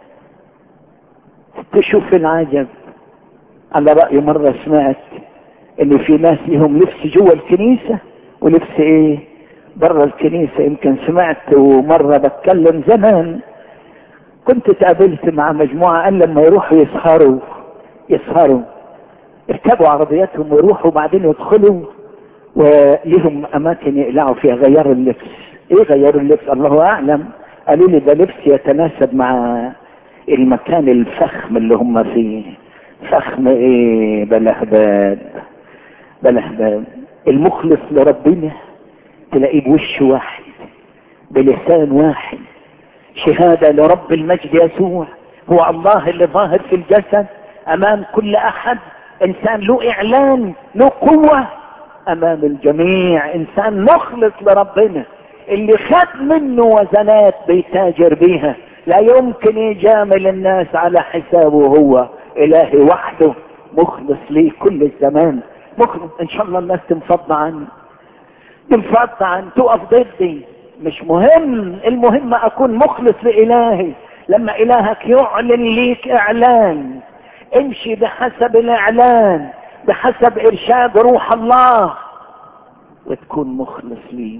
تشوف العجب على رأي مرة سمعت ان في ناس لهم لبس جوه الكنيسة ولبس ايه برا الكنيسة يمكن سمعت مرة بتكلم زمان كنت تقابلت مع مجموعة قال لما يروحوا يسهروا يسهروا يركبوا عربياتهم ويروحوا وبعدين يدخلوا وليهم اماكن يقلعوا فيها غيروا اللبس ايه غيروا اللبس الله اعلم قالوا لي ده لبس يتناسب مع المكان الفخم اللي هم فيه فخم ايه بلهباب بلهباب المخلص لربنا تلاقيه بوش واحد بلسان واحد شهادة لرب المجد يسوع هو الله اللي ظاهر في الجسد امام كل احد انسان له اعلان له قوة امام الجميع انسان مخلص لربنا اللي خد منه وزنات بيتاجر بيها لا يمكن يجامل الناس على حسابه هو الهي وحده مخلص ليه كل الزمان مخلص ان شاء الله الناس تنفض عني تنفض عن تقف ضدي مش مهم المهم اكون مخلص لالهي لما الهك يعلن ليك اعلان امشي بحسب الاعلان بحسب ارشاد روح الله وتكون مخلص ليه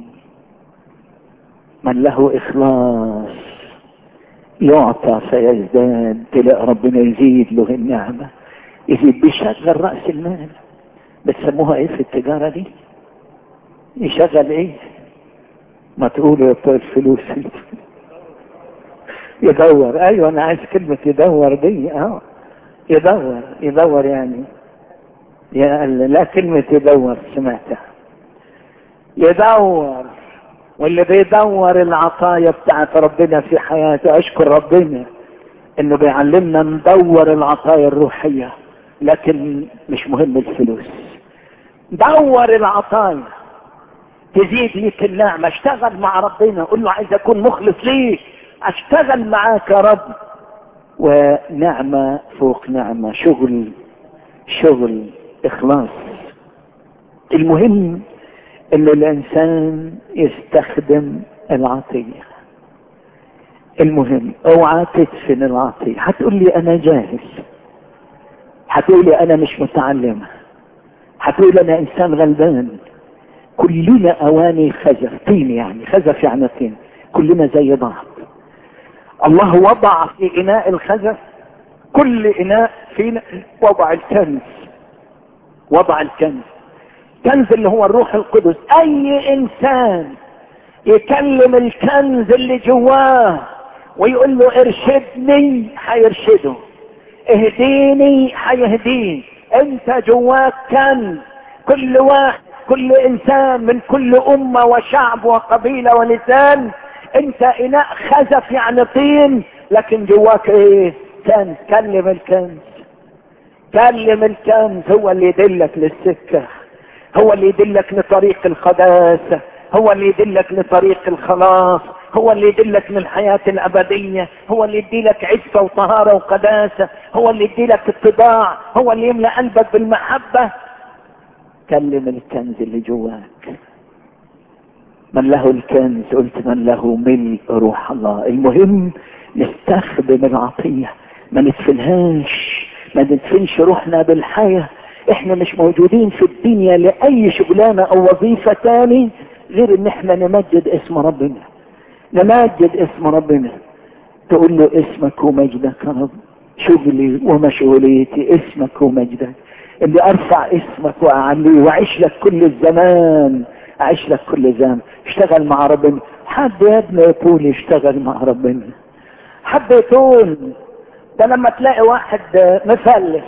من له اخلاص يعطى فيزداد تلاقي ربنا يزيد له النعمة يزيد بيشغل رأس المال بتسموها ايه في التجارة دي يشغل ايه ما تقولوا يا بتوع الفلوس يدور ايوه انا عايز كلمة يدور دي اه يدور يدور يعني يا لا كلمة يدور سمعتها يدور واللي بيدور العطايا بتاعت ربنا في حياته اشكر ربنا انه بيعلمنا ندور العطايا الروحية لكن مش مهم الفلوس دور العطايا تزيد ليك النعمة اشتغل مع ربنا قول له عايز اكون مخلص ليك اشتغل معاك يا رب ونعمة فوق نعمة شغل شغل اخلاص المهم ان الانسان يستخدم العطية المهم اوعى تدفن العطية هتقول لي انا جاهل هتقول لي انا مش متعلمة هتقول انا انسان غلبان كلنا اواني خزف طين يعني خزف يعني طين كلنا زي بعض الله وضع في اناء الخزف كل اناء فينا وضع الكنز وضع الكنز كنز اللي هو الروح القدس اي انسان يكلم الكنز اللي جواه ويقول له ارشدني هيرشده اهديني هيهديه انت جواك كنز كل واحد كل انسان من كل امة وشعب وقبيلة ولسان انت اناء خزف يعني طين لكن جواك ايه كنز كلم الكنز كلم الكنز هو اللي يدلك للسكة هو اللي يدلك لطريق القداسة هو اللي يدلك لطريق الخلاص هو اللي يدلك للحياة الأبدية هو اللي يديلك عفة وطهارة وقداسة هو اللي يديلك اتباع هو اللي يملأ قلبك بالمحبة كلم الكنز اللي جواك من له الكنز قلت من له ملء روح الله المهم نستخدم العطية ما ندفنهاش ما ندفنش روحنا بالحياة احنا مش موجودين في الدنيا لأي شغلانة او وظيفة تاني غير ان احنا نمجد اسم ربنا نمجد اسم ربنا تقول له اسمك ومجدك يا رب شغلي ومشغوليتي اسمك ومجدك اللي ارفع اسمك واعليه واعيش لك كل الزمان اعيش لك كل زمان اشتغل مع ربنا حد يا ابني يطول يشتغل مع ربنا حد يطول ده لما تلاقي واحد مفلس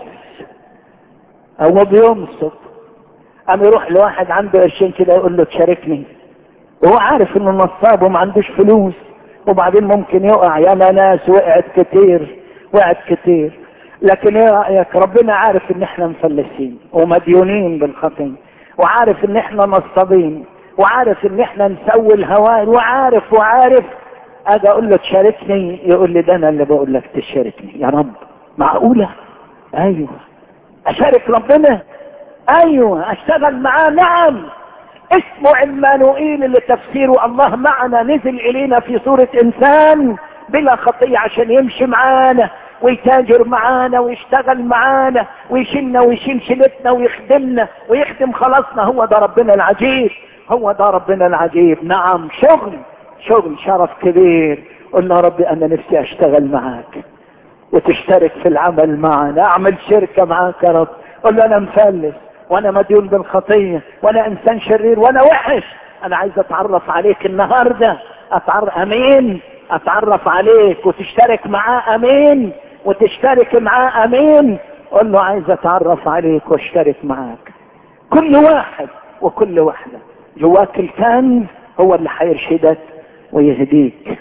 او بينصت قام يروح لواحد عنده قرشين كده يقول له تشاركني وهو عارف انه نصاب وما عندوش فلوس وبعدين ممكن يقع يا ناس وقعت كتير وقعت كتير لكن ايه رايك ربنا عارف ان احنا مفلسين ومديونين بالخطيه وعارف ان احنا نصابين وعارف ان احنا نسوي الهوائل وعارف وعارف اجي اقول له تشاركني يقول لي ده انا اللي بقول لك تشاركني يا رب معقوله ايوه اشارك ربنا ايوه اشتغل معاه نعم اسمه عمانوئيل اللي تفسيره الله معنا نزل الينا في صورة انسان بلا خطية عشان يمشي معانا ويتاجر معانا ويشتغل معانا ويشيلنا ويشيل شيلتنا ويخدمنا ويخدم خلاصنا هو ده ربنا العجيب هو ده ربنا العجيب نعم شغل شغل شرف كبير قلنا يا ربي انا نفسي اشتغل معاك وتشترك في العمل معنا اعمل شركة معاك يا رب قل له انا مفلس وانا مديون بالخطية وانا انسان شرير وانا وحش انا عايز اتعرف عليك النهاردة اتعرف امين اتعرف عليك وتشترك معاه امين وتشترك معاه امين قل له عايز اتعرف عليك واشترك معاك كل واحد وكل واحدة جواك الكنز هو اللي هيرشدك ويهديك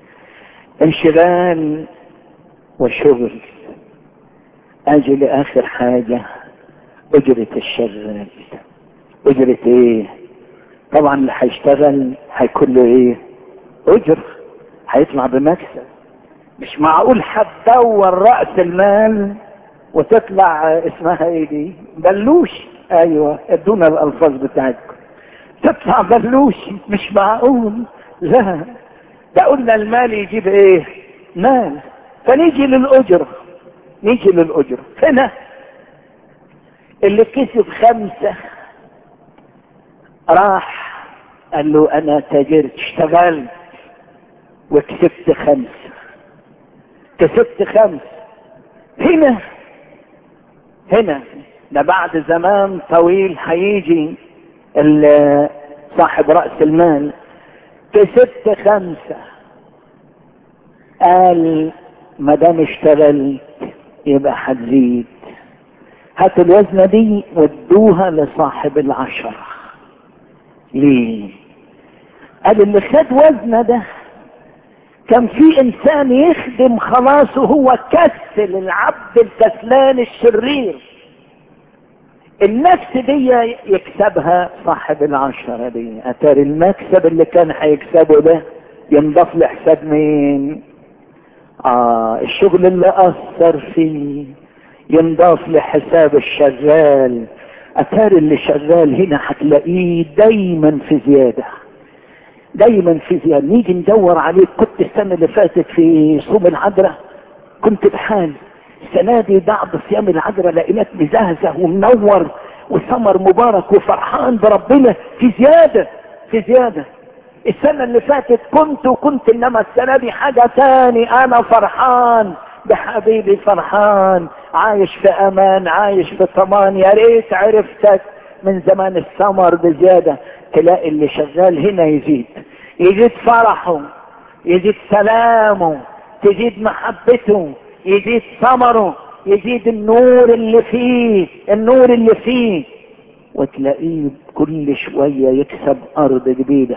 انشغال وشغل اجي لاخر حاجة اجرة الشغال اجرة ايه طبعا اللي هيشتغل هيكون له ايه اجر هيطلع بمكسب مش معقول هتدور رأس المال وتطلع اسمها ايه دي بلوش ايوه ادونا الالفاظ بتاعتكم تطلع بلوش مش معقول لا ده قلنا المال يجيب ايه مال فنيجي للاجر نيجي للاجر هنا اللي كسب خمسة راح قال له انا تاجرت اشتغلت وكسبت خمسة كسبت خمسة هنا هنا ده بعد زمان طويل هيجي صاحب رأس المال كسبت خمسة قال ما دام اشتغلت يبقى هتزيد هاتوا الوزنة دي ودوها لصاحب العشرة ليه قال اللي خد وزنة ده كان في انسان يخدم خلاص وهو كسل العبد الكسلان الشرير النفس دي يكسبها صاحب العشرة دي اتاري المكسب اللي كان هيكسبه ده ينضاف لحساب مين اه الشغل اللي اثر فيه ينضاف لحساب الشغال اتاري اللي شغال هنا هتلاقيه دايما في زيادة دايما في زيادة نيجي ندور عليه كنت السنة اللي فاتت في صوم العذراء كنت بحالي السنة دي بعد صيام العذراء لقيناك مزهزه ومنور وثمر مبارك وفرحان بربنا في زيادة في زيادة السنة اللي فاتت كنت وكنت انما السنة دي حاجة تاني انا فرحان بحبيبي فرحان عايش في امان عايش في طمان يا ريت عرفتك من زمان الثمر بزيادة تلاقي اللي شغال هنا يزيد يزيد فرحه يزيد سلامه تزيد محبته يزيد ثمره يزيد النور اللي فيه النور اللي فيه وتلاقيه كل شوية يكسب ارض جديدة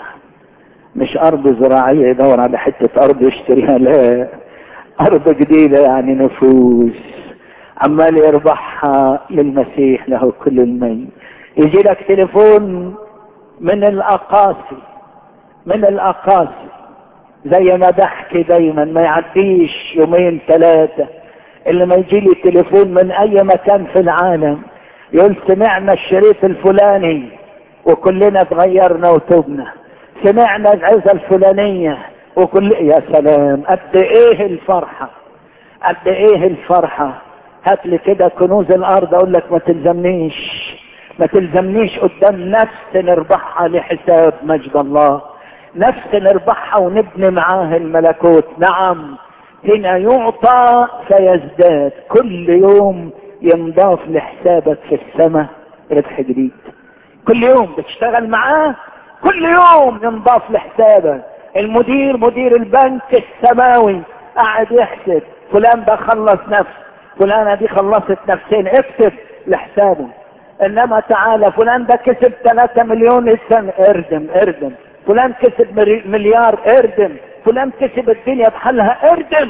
مش ارض زراعية يدور على حتة ارض يشتريها لا ارض جديدة يعني نفوس عمال يربحها للمسيح له كل المي يجي لك تليفون من الاقاصي من الاقاصي زي ما بحكي دايما ما يعديش يومين ثلاثة اللي ما يجي لي تليفون من اي مكان في العالم يقول سمعنا الشريط الفلاني وكلنا اتغيرنا وتوبنا سمعنا العزة الفلانية وكل يا سلام قد ايه الفرحة قد ايه الفرحة هات لي كده كنوز الارض اقول لك ما تلزمنيش ما تلزمنيش قدام نفس نربحها لحساب مجد الله نفس نربحها ونبني معاه الملكوت نعم هنا يعطى فيزداد كل يوم ينضاف لحسابك في السماء ربح جديد كل يوم بتشتغل معاه كل يوم ينضاف لحسابك المدير مدير البنك السماوي قاعد يحسب فلان ده خلص نفس فلانة دي خلصت نفسين اكتب لحسابه انما تعالى فلان ده كسب 3 مليون السنة اردم اردم فلان كسب مليار اردم فلان كسب الدنيا بحالها اردم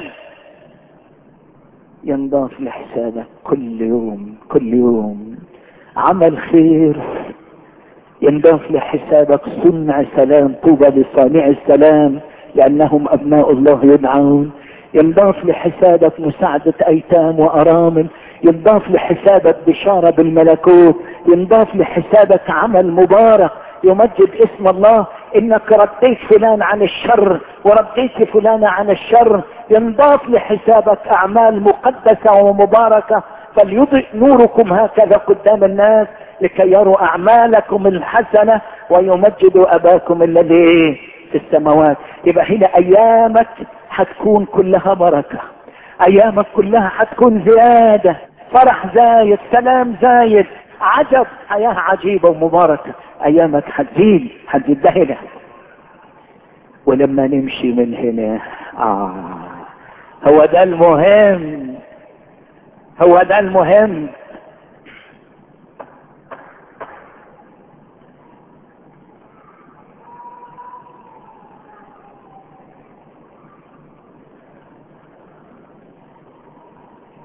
ينضاف لحسابك كل يوم كل يوم عمل خير ينضاف لحسابك صنع سلام طوبى لصانع السلام لانهم ابناء الله يدعون ينضاف لحسابك مساعدة ايتام وارامل ينضاف لحسابك بشارة بالملكوت ينضاف لحسابك عمل مبارك يمجد اسم الله انك رديت فلان عن الشر ورديت فلان عن الشر ينضاف لحسابك اعمال مقدسة ومباركة فليضئ نوركم هكذا قدام الناس لكي يروا اعمالكم الحسنة ويمجدوا اباكم الذي في السماوات يبقى هنا ايامك هتكون كلها بركة ايامك كلها هتكون زيادة فرح زايد سلام زايد عجب حياة عجيبة ومباركة ايامك هتزيد هتزيد ده هنا ولما نمشي من هنا آه هو ده المهم هو ده المهم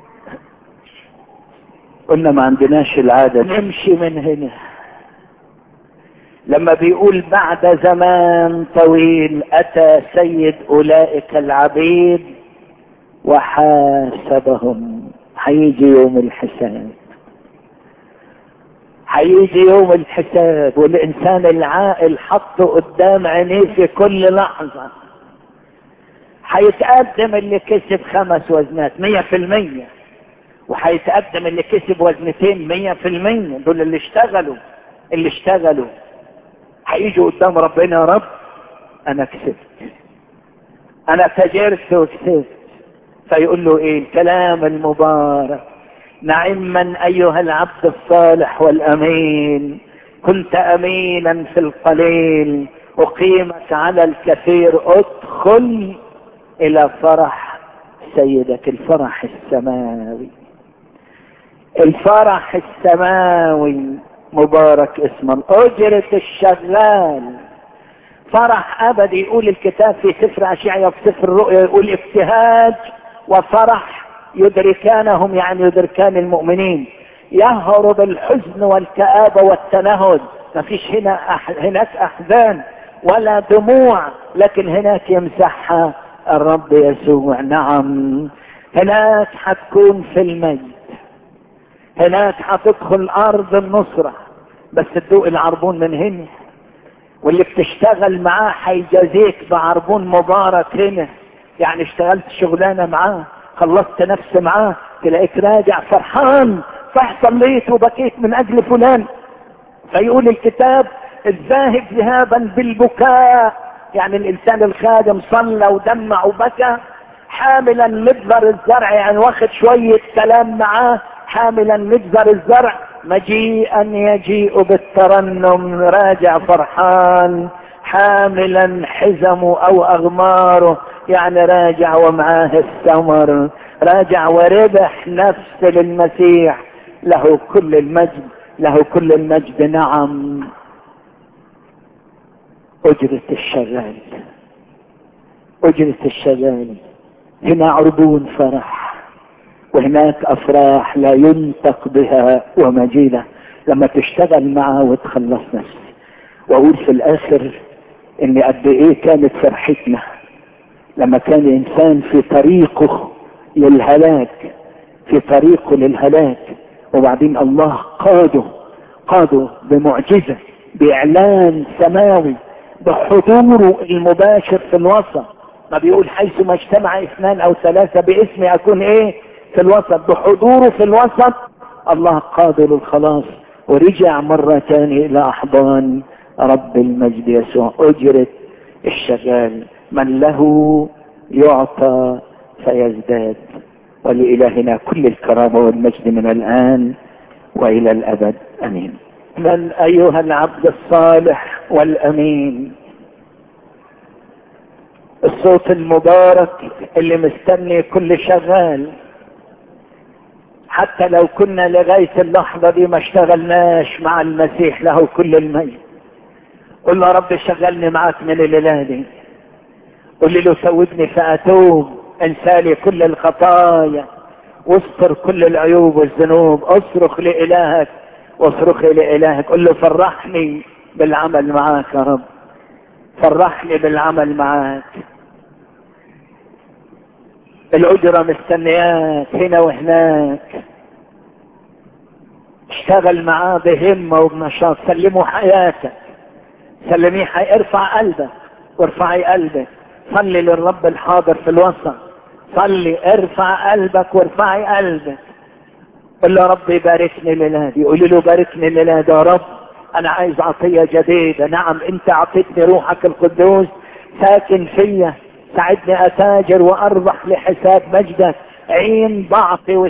قلنا ما عندناش العادة نمشي من هنا لما بيقول بعد زمان طويل اتى سيد اولئك العبيد وحاسبهم هيجي يوم الحساب هيجي يوم الحساب والانسان العاقل حطه قدام عينيه في كل لحظة هيتقدم اللي كسب خمس وزنات مية في المية وهيتقدم اللي كسب وزنتين مية في المية دول اللي اشتغلوا اللي اشتغلوا هيجوا قدام ربنا يا رب انا كسبت انا تجرت وكسبت فيقول له ايه الكلام المبارك نعما ايها العبد الصالح والامين كنت امينا في القليل اقيمك على الكثير ادخل الى فرح سيدك الفرح السماوي الفرح السماوي مبارك اسم اجرة الشغال فرح ابدي يقول الكتاب في سفر اشعيا في سفر الرؤيا يقول ابتهاج وفرح يدركانهم يعني يدركان المؤمنين يهرب الحزن والكآبة والتنهد ما فيش هنا أح... هناك احزان ولا دموع لكن هناك يمسحها الرب يسوع نعم هناك حتكون في المجد هناك حتدخل ارض النصرة بس تدوق العربون من هنا واللي بتشتغل معاه حيجازيك بعربون مبارك هنا يعني اشتغلت شغلانة معاه خلصت نفس معاه تلاقيك راجع فرحان صح صليت وبكيت من اجل فلان فيقول الكتاب الذاهب ذهابا بالبكاء يعني الانسان الخادم صلى ودمع وبكى حاملا مجزر الزرع يعني واخد شوية كلام معاه حاملا مجزر الزرع مجيئا يجيء بالترنم راجع فرحان حاملا حزمه او اغماره يعني راجع ومعاه الثمر راجع وربح نفس للمسيح له كل المجد له كل المجد نعم أجرة الشغال أجرة الشغال هنا عربون فرح وهناك أفراح لا ينطق بها ومجيدة لما تشتغل معها وتخلص نفسك وأقول في الآخر إن قد إيه كانت فرحتنا لما كان الإنسان في طريقه للهلاك في طريقه للهلاك وبعدين الله قاده قاده بمعجزة بإعلان سماوي بحضوره المباشر في الوسط ما بيقول حيث ما اجتمع اثنان او ثلاثة باسمي اكون ايه في الوسط بحضوره في الوسط الله قادر للخلاص ورجع مرة تانية الى احضان رب المجد يسوع اجرة الشغال من له يعطى فيزداد ولإلهنا كل الكرامة والمجد من الآن وإلى الأبد أمين من أيها العبد الصالح والأمين الصوت المبارك اللي مستني كل شغال حتى لو كنا لغاية اللحظة دي ما اشتغلناش مع المسيح له كل المجد قل له رب شغلني معاك من الليلة دي قل له سودني فأتوب انسالي كل الخطايا واستر كل العيوب والذنوب اصرخ لإلهك واصرخي لإلهك قل له فرحني بالعمل معاك يا رب فرحني بالعمل معاك الأجرة مستنياك هنا وهناك اشتغل معاه بهمة وبنشاط سلمه حياتك سلميه حي... ارفع قلبك وارفعي قلبك صلي للرب الحاضر في الوسط صلي ارفع قلبك وارفعي قلبك قل له رب يباركني لنادي قولي له باركني لنادي يا رب انا عايز عطية جديدة نعم انت اعطيتني روحك القدوس ساكن فيا ساعدني اتاجر واربح لحساب مجدك عين ضعفي